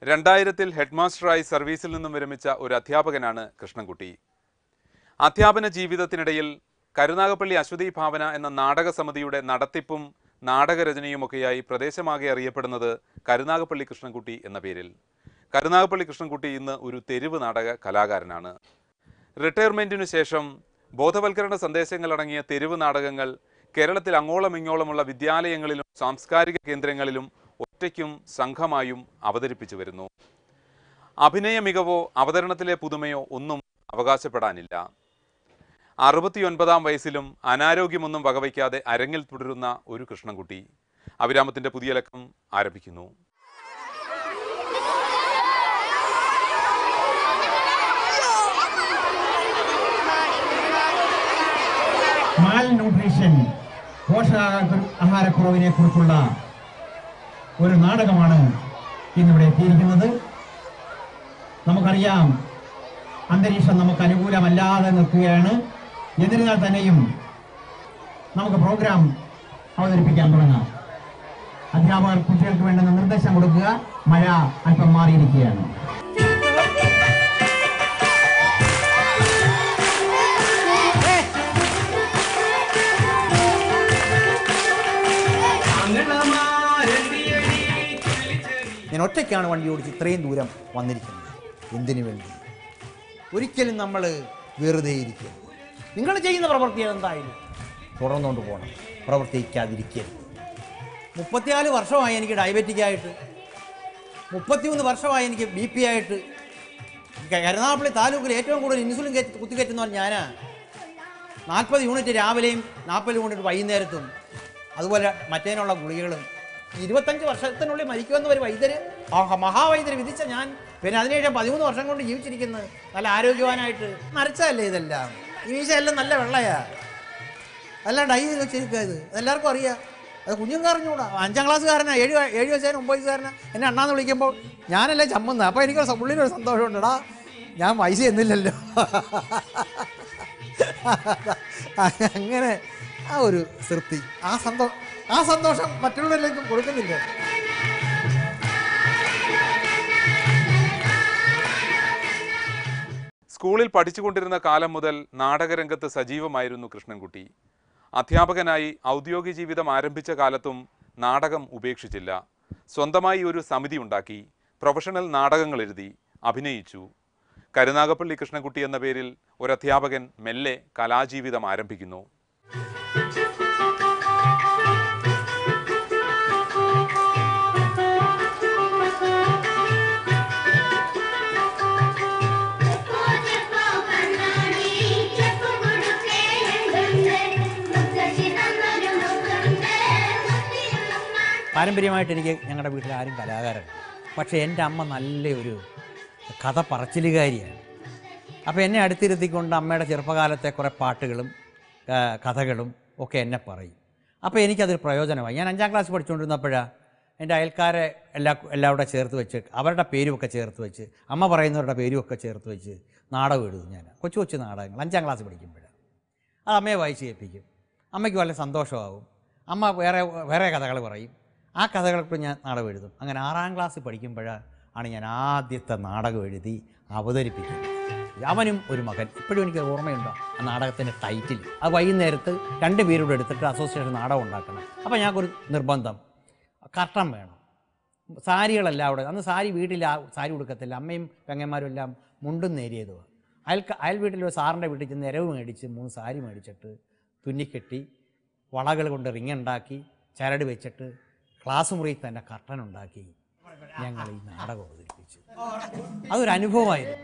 രണ്ടായിരത്തിൽ ഹെഡ്മാസ്റ്ററായി സർവീസിൽ നിന്നും വിരമിച്ച ഒരു അധ്യാപകനാണ് കൃഷ്ണൻകുട്ടി അധ്യാപന ജീവിതത്തിനിടയിൽ കരുനാഗപ്പള്ളി അശ്വതി ഭാവന എന്ന നാടക സമിതിയുടെ നടത്തിപ്പും നാടകരചനയുമൊക്കെയായി പ്രദേശമാകെ അറിയപ്പെടുന്നത് കരുനാഗപ്പള്ളി കൃഷ്ണൻകുട്ടി എന്ന പേരിൽ കരുനാഗപ്പള്ളി കൃഷ്ണൻകുട്ടി ഇന്ന് ഒരു തെരുവ് നാടക കലാകാരനാണ് റിട്ടയർമെന്റിനു ശേഷം ബോധവൽക്കരണ സന്ദേശങ്ങളടങ്ങിയ തെരുവ് നാടകങ്ങൾ കേരളത്തിൽ അങ്ങോളം ഇങ്ങോളമുള്ള വിദ്യാലയങ്ങളിലും സാംസ്കാരിക കേന്ദ്രങ്ങളിലും ഒറ്റയ്ക്കും സംഘമായും അവതരിപ്പിച്ചു വരുന്നു അഭിനയ മികവോ അവതരണത്തിലെ പുതുമയോ ഒന്നും അവകാശപ്പെടാനില്ല അറുപത്തിയൊൻപതാം വയസ്സിലും അനാരോഗ്യമൊന്നും വകവയ്ക്കാതെ അരങ്ങിൽ തുടരുന്ന ഒരു കൃഷ്ണൻകുട്ടി അവിരാമത്തിന്റെ പുതിയ ലക്കം ആരംഭിക്കുന്നു മാൽ ന്യൂട്രീഷൻ പോഷകാഹാരക്കുറവിനെ കുറിച്ചുള്ള ഒരു നാടകമാണ് ഇന്നിവിടെ എത്തിയിരിക്കുന്നത് നമുക്കറിയാം അന്തരീക്ഷം നമുക്ക് അനുകൂലമല്ലാതെ നിൽക്കുകയാണ് എന്നിരുന്നാൽ തന്നെയും നമുക്ക് പ്രോഗ്രാം അവതരിപ്പിക്കാൻ തുടങ്ങാം അധ്യാപകർ കുട്ടികൾക്ക് വേണ്ടുന്ന നിർദ്ദേശം കൊടുക്കുക മഴ അല്പം മാറിയിരിക്കുകയാണ് ഞാൻ ഒറ്റയ്ക്കാണ് വണ്ടി ഓടിച്ച് ഇത്രയും ദൂരം വന്നിരിക്കുന്നത് എന്തിനു വേണ്ടി ഒരിക്കലും നമ്മൾ വെറുതെ ഇരിക്കുക നിങ്ങൾ ചെയ്യുന്ന പ്രവൃത്തി എന്തായാലും തുടർന്നുകൊണ്ട് പോകണം പ്രവർത്തിക്കാതിരിക്കരുത് മുപ്പത്തിനാല് വർഷമായി എനിക്ക് ഡയബറ്റിക് ആയിട്ട് മുപ്പത്തിമൂന്ന് വർഷമായി എനിക്ക് ബി പി ആയിട്ട് കരുനാഗപ്പള്ളി താലൂക്കിൽ ഏറ്റവും കൂടുതൽ ഇൻസുലിൻ കയറ്റി കുത്തിക്കയറ്റുന്നവൻ ഞാനാ നാൽപ്പത് യൂണിറ്റ് രാവിലെയും നാൽപ്പത് യൂണിറ്റ് വൈകുന്നേരത്തും അതുപോലെ മറ്റേനുള്ള ഗുളികകളും ഇരുപത്തഞ്ച് വർഷത്തിനുള്ളിൽ മരിക്കുമെന്ന് ഒരു വൈദ്യര് ആ മഹാവൈദ്യര് വിധിച്ച ഞാൻ പിന്നെ അതിനുശേഷം പതിമൂന്ന് വർഷം കൊണ്ട് ജീവിച്ചിരിക്കുന്നത് നല്ല ആരോഗ്യവാനായിട്ട് നരച്ചതല്ലേ ഇതെല്ലാം ഈ മീശയെല്ലാം നല്ല വെള്ളയാ അല്ല ഡൈ ചെയ്ത് വെച്ചിരിക്കുക ഇത് അതെല്ലാവർക്കും അറിയാം അത് കുഞ്ഞുങ്ങൾക്ക് അറിഞ്ഞൂടാ അഞ്ചാം ക്ലാസ്സുകാരനാ ഏഴ് വയ- ഏഴ് വയസ്സുകാരൻ ഒമ്പത് വയസ്സുകാരനാ എന്നെ അണ്ണാന്ന് വിളിക്കുമ്പോൾ ഞാനല്ലേ ചമ്മുന്നത് അപ്പോൾ എനിക്ക് സ- ഉള്ളിലൊരു സന്തോഷമുണ്ടടാ ഞാൻ പൈസ എന്നില്ലല്ലോ അങ്ങനെ ആ ഒരു തൃപ്തി ആ സന്തോ ആ സന്തോഷം മറ്റുള്ളവരിലേക്കും കൊടുക്കുന്നില്ല സ്കൂളിൽ പഠിച്ചുകൊണ്ടിരുന്ന കാലം മുതൽ നാടകരംഗത്ത് സജീവമായിരുന്നു കൃഷ്ണൻകുട്ടി അധ്യാപകനായി ഔദ്യോഗിക ജീവിതം ആരംഭിച്ച കാലത്തും നാടകം ഉപേക്ഷിച്ചില്ല സ്വന്തമായി ഒരു സമിതി ഉണ്ടാക്കി പ്രൊഫഷണൽ നാടകങ്ങൾ എഴുതി അഭിനയിച്ചു കരുനാഗപ്പള്ളി കൃഷ്ണൻകുട്ടി എന്ന പേരിൽ ഒരു അധ്യാപകൻ മെല്ലെ കലാജീവിതം ആരംഭിക്കുന്നു చెప్పో కన్నాడి చెప్పు గుడుకే ఎండుండే ముక్కసి తన్నలు ముక్కండే ముత్తియుమ్మ പാരമ്പര്യമായിട്ട് എനിക്ക് ഞങ്ങളുടെ വീട്ടിൽ ആരും കലാകാരൻ പക്ഷേ എൻ്റെ അമ്മ നല്ല ഒരു കഥ പറച്ചിലുകാരിയാണ് അപ്പോൾ എന്നെ അടുത്തിരുത്തിക്കൊണ്ട് അമ്മയുടെ ചെറുപ്പകാലത്തെ കുറേ പാട്ടുകളും ആ, കഥകളും ഒക്കെ എന്നെ പറയും അപ്പോൾ എനിക്കതൊരു പ്രയോജനമായി ഞാൻ അഞ്ചാം ക്ലാസ് പഠിച്ചുകൊണ്ടിരുന്നപ്പോഴാണ് എൻ്റെ അയൽക്കാരെ എല്ലാ എല്ലാവരുടെ ചേർത്ത് വെച്ച് അവരുടെ പേരുമൊക്കെ ചേർത്ത് വെച്ച് അമ്മ പറയുന്നവരുടെ പേരുമൊക്കെ ചേർത്ത് വെച്ച് നാടകം എഴുതും ഞാൻ കൊച്ചു കൊച്ചു നാടകങ്ങൾ അഞ്ചാം ക്ലാസ് പഠിക്കുമ്പോഴാണ് അത് അമ്മയെ വായിച്ച് കേൾപ്പിക്കും അമ്മയ്ക്ക് വളരെ സന്തോഷമാവും അമ്മ വേറെ വേറെ കഥകൾ പറയും ആ കഥകൾക്ക് ഞാൻ നാടകം എഴുതും അങ്ങനെ ആറാം ക്ലാസ് പഠിക്കുമ്പോഴാണ് ഞാൻ ആദ്യത്തെ നാടകം എഴുതി അവതരിപ്പിക്കുന്നത് അവനും ഒരു മകൻ ഇപ്പോഴും എനിക്ക് ഓർമ്മയുണ്ട് ആ നാടകത്തിൻ്റെ ടൈറ്റിൽ അത് വൈകുന്നേരത്ത് രണ്ട് പേരോട് എടുത്തിട്ട് അസോസിയേഷൻ നാടകം ഉണ്ടാക്കണം അപ്പോൾ ഞങ്ങൾക്കൊരു നിർബന്ധം കർട്ടൻ വേണം സാരികളെല്ലാം അവിടെ അന്ന് സാരി വീട്ടിൽ ആ സാരി ഉടുക്കത്തില്ല അമ്മയും പെങ്ങന്മാരും എല്ലാം മുണ്ടും നേരിയതുമാണ് അയൽ അയൽ വീട്ടിൽ ഒരു സാറിൻ്റെ വീട്ടിൽ ചെന്ന് ഇരവ് മേടിച്ച് മൂന്ന് സാരി മേടിച്ചിട്ട് തുന്നിക്കെട്ടി വളകൾ കൊണ്ട് റിങ് ഉണ്ടാക്കി ചരട് വെച്ചിട്ട് ക്ലാസ് മുറിയിൽ തന്നെ കർട്ടൻ ഉണ്ടാക്കി ഞങ്ങൾ ഈ നാടകം അവതരിപ്പിച്ചു അതൊരു അനുഭവമായിരുന്നു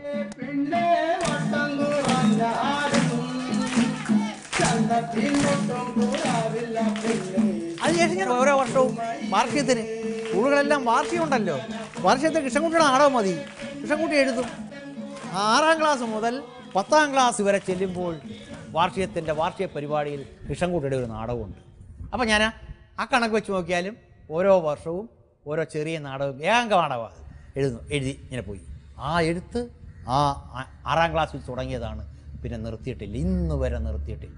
അതിനുശേഷം ഞാൻ ഓരോ വർഷവും വാർഷികത്തിന് സ്കൂളുകളെല്ലാം വാർഷികമുണ്ടല്ലോ വാർഷികത്തിന് കൃഷ്ണൻകുട്ടിയുടെ നാടകം മതി കൃഷ്ണൻകുട്ടി എഴുതും ആറാം ക്ലാസ് മുതൽ പത്താം ക്ലാസ് വരെ ചെല്ലുമ്പോൾ വാർഷികത്തിൻ്റെ വാർഷിക പരിപാടിയിൽ കൃഷ്ണൻകുട്ടിയുടെ ഒരു നാടകമുണ്ട് അപ്പോൾ ഞാൻ ആ കണക്ക് വെച്ച് നോക്കിയാലും ഓരോ വർഷവും ഓരോ ചെറിയ നാടകം ഏകാംഗ നാടകമാണ് എഴുതുന്നു എഴുതി ഇങ്ങനെ പോയി ആ എഴുത്ത് ആ ആ- ആറാം ക്ലാസ്സിൽ തുടങ്ങിയതാണ് പിന്നെ നിർത്തിയിട്ടില്ല ഇന്ന് വരെ നിർത്തിയിട്ടില്ല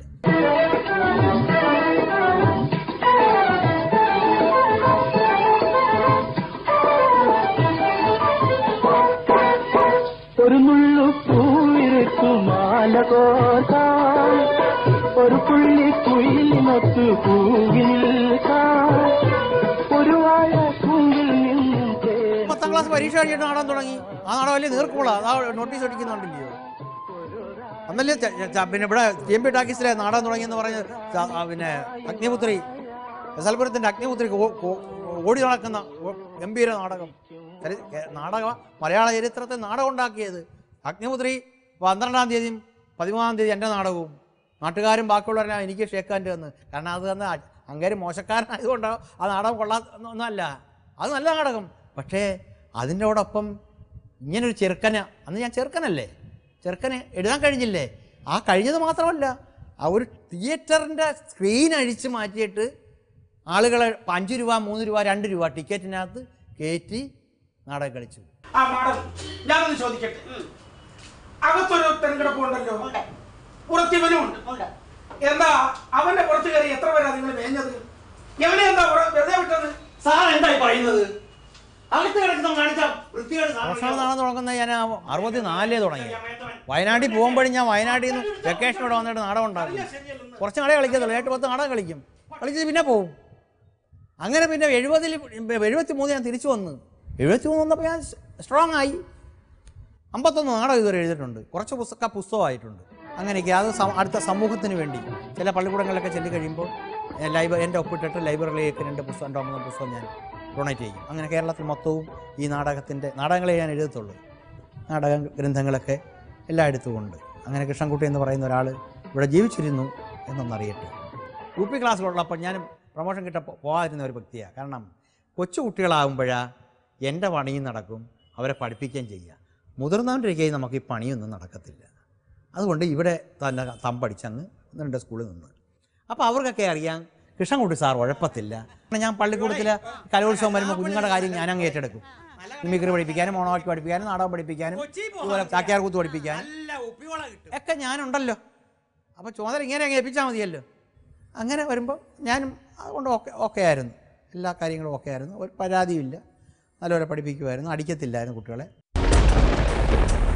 Thank ക്ലാസ് പരീക്ഷ കഴിഞ്ഞിട്ട് നാടകം തുടങ്ങി ആ നാടകം വലിയ നീർക്കുള്ള അതാ നോട്ടീസ് അടിക്കുന്നുണ്ടല്ലോ അന്നല്ലേ ച- ച- പിന്നെ ഇവിടെ ടി എം പി ടാക്കീസിലെ നാടകം തുടങ്ങിയെന്ന് പറഞ്ഞ് ച- ആ പിന്നെ അഗ്നിപുത്രി എസൽപുരത്തിൻ്റെ അഗ്നിപുത്രി ഓ- ഓ- ഓടി നടക്കുന്ന ഓ- ഗംഭീര നാടകം ചരി- കേ- നാടക മലയാള ചരിത്രത്തിൽ നാടകം ഉണ്ടാക്കിയത് അഗ്നിപുത്രി പന്ത്രണ്ടാം തീയതിയും പതിമൂന്നാം തീയതി എൻ്റെ നാടകവും നാട്ടുകാരും ബാക്കിയുള്ളവരെല്ലാം എനിക്ക് ഷേക്കാൻ്റെ വന്ന് കാരണം അത് തന്നെ അങ്ങേര് മോശക്കാരനായതുകൊണ്ട് ആ നാടകം കൊള്ളാന്നല്ല അത് നല്ല നാടകം പക്ഷേ അതിൻ്റെയോടൊപ്പം ഇങ്ങനൊരു ചെറുക്കന് അന്ന് ഞാൻ ചെറുക്കനല്ലേ ചെറുക്കന് എഴുതാൻ കഴിഞ്ഞില്ലേ ആ കഴിഞ്ഞത് മാത്രമല്ല ആ ഒരു തിയേറ്ററിൻ്റെ സ്ക്രീൻ അഴിച്ച് മാറ്റിയിട്ട് ആളുകളെ ഇപ്പം അഞ്ച് രൂപ മൂന്ന് രൂപ രണ്ട് രൂപ ടിക്കറ്റിനകത്ത് കയറ്റി നാടകം കളിച്ചു ആ മാഡം ഞാനൊന്ന് ചോദിക്കട്ടെ അകത്തൊരു തെരഞ്ഞെടുപ്പുണ്ടല്ലോ പുറത്തിവനും ഉണ്ട് എന്താ അവന്റെ പുറത്ത് കയറി എത്ര പേരാ നിങ്ങൾ മേഞ്ഞത് എവനെ എന്താ പുറ- വെറുതെ വിട്ടത് സാർ എന്തായി പറയുന്നത് അകത്ത് കിടക്കുന്ന കാണിച്ച വൃത്തികേട് പ്രൊഫഷണൽ നാടകം തുടങ്ങുന്നത് ഞാൻ അറുപത്തി നാലിലേ തുടങ്ങി വയനാട്ടിൽ പോകുമ്പോഴും ഞാൻ വയനാട്ടിൽ നിന്ന് വെക്കേഷൻ ഇവിടെ വന്നിട്ട് നാടകം ഉണ്ടാക്കും കുറച്ച് നാടകം കളിക്കത്തുള്ളൂ എട്ട് പത്ത് നാടകം കളിക്കും കളിച്ചിട്ട് പിന്നെ പോവും അങ്ങനെ പിന്നെ എഴുപതിൽ എഴുപത്തി മൂന്ന് ഞാൻ തിരിച്ചു വന്നു എഴുപത്തി മൂന്ന് വന്നപ്പോൾ ഞാൻ സ്ട്രോങ് ആയി അമ്പത്തൊന്ന് നാടകം ഇതുവരെ എഴുതിയിട്ടുണ്ട് കുറച്ച് പുസ്തക പുസ്തകമായിട്ടുണ്ട് അങ്ങനെയൊക്കെ അത് സം- അടുത്ത സമൂഹത്തിന് വേണ്ടി ചില പള്ളിക്കൂടങ്ങളിലൊക്കെ ചെല്ലി കഴിയുമ്പോൾ ലൈബ്രറി എൻ്റെ ഒപ്പിട്ടിട്ട് ലൈബ്രറിയിലേക്ക് രണ്ട് പുസ്തകം രണ്ടോ മൂന്നോ പുസ്തകം ഞാൻ ഡൊണേറ്റ് ചെയ്യും അങ്ങനെ കേരളത്തിൽ മൊത്തവും ഈ നാടകത്തിൻ്റെ നാടകങ്ങളെ ഞാൻ എഴുതത്തുള്ളൂ നാടക ഗ്രന്ഥങ്ങളൊക്കെ എല്ലായിടത്തും ഉണ്ട് അങ്ങനെ കൃഷ്ണൻകുട്ടി എന്ന് പറയുന്ന ഒരാൾ ഇവിടെ ജീവിച്ചിരുന്നു എന്നൊന്നറിയട്ടെ യു പി ക്ലാസ്സുകളുള്ളപ്പോൾ ഞാൻ പ്രൊമോഷൻ കിട്ടപ്പോൾ പോകാതിരുന്ന ഒരു വ്യക്തിയാണ് കാരണം കൊച്ചു കുട്ടികളാകുമ്പോഴാ എൻ്റെ പണിയും നടക്കും അവരെ പഠിപ്പിക്കുകയും ചെയ്യുക മുതിർന്നവൻ്റെ കയ്യിൽ നമുക്ക് ഈ പണിയൊന്നും നടക്കത്തില്ല അതുകൊണ്ട് ഇവിടെ തന്നെ തമ്പടിച്ചങ്ങ് ഒന്ന് രണ്ട് സ്കൂളിൽ നിന്ന് അപ്പോൾ അവർക്കൊക്കെ അറിയാം കൃഷ്ണൻകുട്ടി സാർ ഉഴപ്പത്തില്ല ഞാൻ പള്ളിക്കൂടത്തിൽ കലോത്സവം വരുമ്പോൾ കുഞ്ഞുങ്ങളുടെ കാര്യം ഞാൻ അങ്ങ് ഏറ്റെടുക്കും മിമിക്രി പഠിപ്പിക്കാനും മോണോവാക്ട് പഠിപ്പിക്കാനും നാടകം പഠിപ്പിക്കാനും അതുപോലെ ചാക്യാർകൂത്ത് പഠിപ്പിക്കാനും ഒക്കെ ഞാനുണ്ടല്ലോ അപ്പോൾ ചുമതല ഇങ്ങനെ അങ്ങ് ഏൽപ്പിച്ചാൽ മതിയല്ലോ അങ്ങനെ വരുമ്പോൾ ഞാനും അതുകൊണ്ട് ഓക്കെ ഓക്കെ ആയിരുന്നു എല്ലാ കാര്യങ്ങളും ഓക്കെ ആയിരുന്നു ഒരു പരാതിയുമില്ല നല്ലപോലെ പഠിപ്പിക്കുമായിരുന്നു അടിക്കത്തില്ലായിരുന്നു കുട്ടികളെ